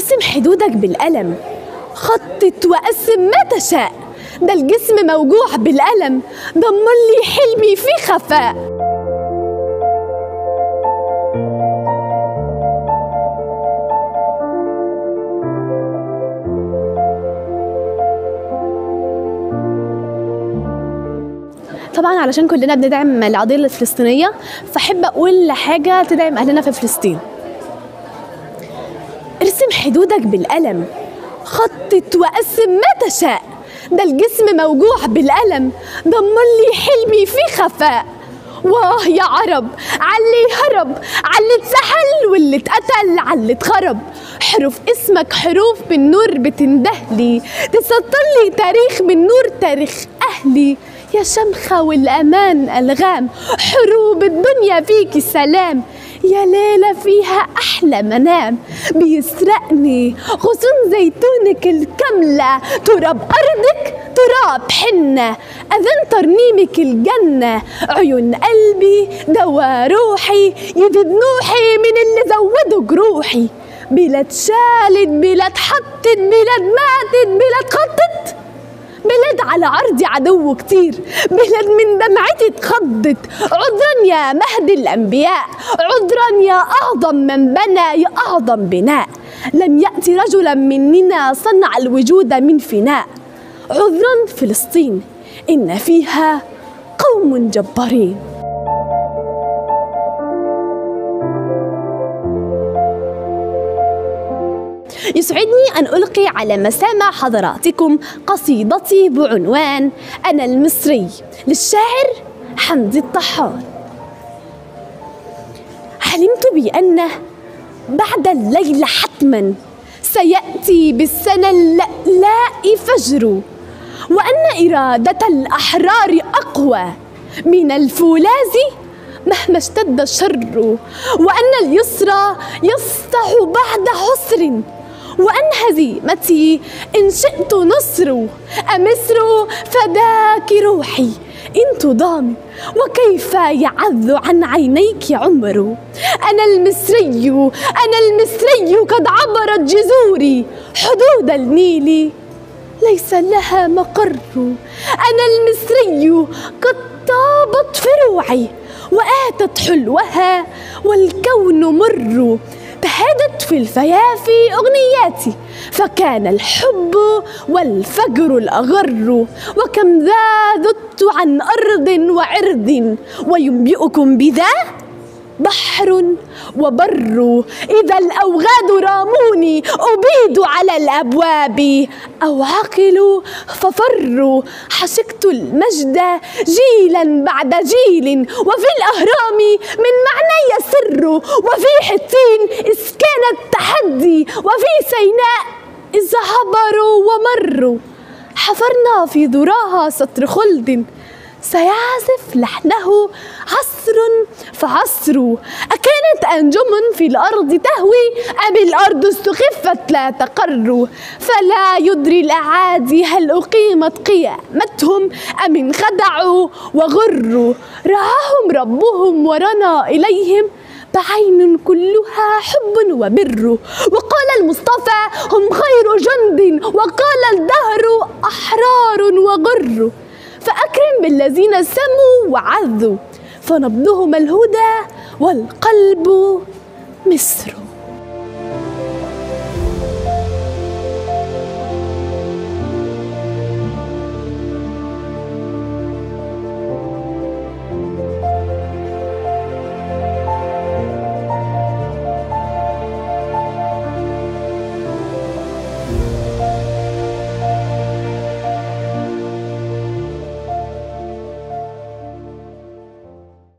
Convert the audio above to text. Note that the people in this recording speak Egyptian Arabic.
ارسم حدودك بالقلم خطط وقسم ما تشاء ده الجسم موجوع بالألم دمر لي حلمي في خفاء طبعا علشان كلنا بندعم القضية الفلسطينية فأحب أقول حاجة تدعم أهلنا في فلسطين ارسم حدودك بالقلم خطط وقسم ما تشاء ده الجسم موجوع بالألم دمر لي حلمي في خفاء واه يا عرب عاللي هرب عاللي اتسحل واللي اتقتل عاللي اتخرب حروف اسمك حروف بالنور بتندهلي تسطر لي تاريخ من نور تاريخ أهلي يا شمخة والأمان ألغام حروب الدنيا فيكي سلام يا ليلة فيها أحلى منام بيسرقني غصون زيتونك الكاملة تراب أرضك تراب حنة أذن ترنيمك الجنة عيون قلبي دوا روحي يدد نوحي من اللي زودوا جروحي بلاد شالت بلاد حطت بلاد ماتت بلاد خطت بلاد على عرضي عدو كتير بلاد من دمعتي اتخضت عذرا يا مهد الأنبياء عذرا يا أعظم من بنى يا أعظم بناء لم يأتي رجلا مننا صنع الوجود من فناء عذرا فلسطين إن فيها قوم جبارين يسعدني أن ألقي على مسامع حضراتكم قصيدتي بعنوان أنا المصري للشاعر حمدي الطحان علمت بأن بعد الليل حتما سيأتي بالسنة اللألاء فجر وأن إرادة الأحرار أقوى من الفولاذ مهما اشتد الشر وأن اليسرى يسطع بعد عسر وأن هزيمتي إن شئت نصر أمصر فداك روحي إن تضامي وكيف يعذ عن عينيك عمر أنا المصري أنا المصري قد عبرت جذوري حدود النيل ليس لها مقر أنا المصري قد طابت فروعي وآتت حلوها والكون مر تهادت في الفيافي أغنياتي فكان الحب والفجر الأغر وكم ذا ذدت عن أرض وعرض وينبئكم بذا بحر وبر إذا الأوغاد راموني أبيد على الأبواب أو عقلوا ففروا حشقت المجد جيلا بعد جيل وفي الأهرام من معنى سر وفي حطين إذ كان التحدي وفي سيناء إذ عبروا ومروا حفرنا في ذراها سطر خلد سيعزف لحنه عصر فعصر أكانت أنجم في الأرض تهوي أم الأرض استخفت لا تقر فلا يدري الأعادي هل أقيمت قيامتهم أم انخدعوا وغروا رعاهم ربهم ورنا إليهم بعين كلها حب وبر وقال المصطفى هم خير جند وقال الدهر أحرار وغر فأكرم بالذين سموا وعذوا فنبضهم الهدى والقلب مصر